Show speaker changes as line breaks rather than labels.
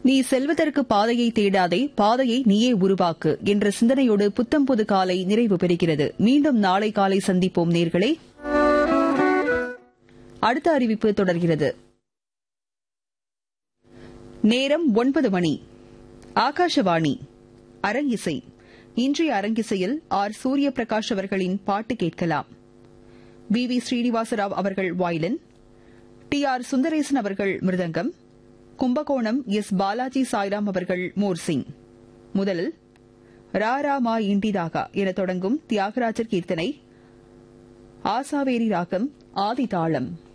நீ செல்வதற்கு பாதையை தேடாதே பாதையை நீயே உருவாக்கு என்ற சிந்தனையோடு புத்தம் புது காலை நிறைவு பெறுகிறது மீண்டும் நாளை காலை சந்திப்போம் நேர்களே அடுத்த அறிவிப்பு தொடர்கிறது நேரம் ஒன்பது மணி ஆகாஷவாணி அரங்கிசை இன்றைய அரங்கிசையில் ஆர் சூரிய பிரகாஷ் அவர்களின் பாட்டு கேட்கலாம் வி வி ஸ்ரீனிவாசராவ் அவர்கள் வாயிலன் டி ஆர் சுந்தரேசன் அவர்கள் மிருதங்கம் கும்பகோணம் எஸ் பாலாஜி சாய்ராம் அவர்கள் மோர்சிங் முதலில் ரா ரா மா இண்டிதாகா என தொடங்கும் தியாகராஜர் கீர்த்தனை ஆசாவேரி ராகம் ஆதி தாளம்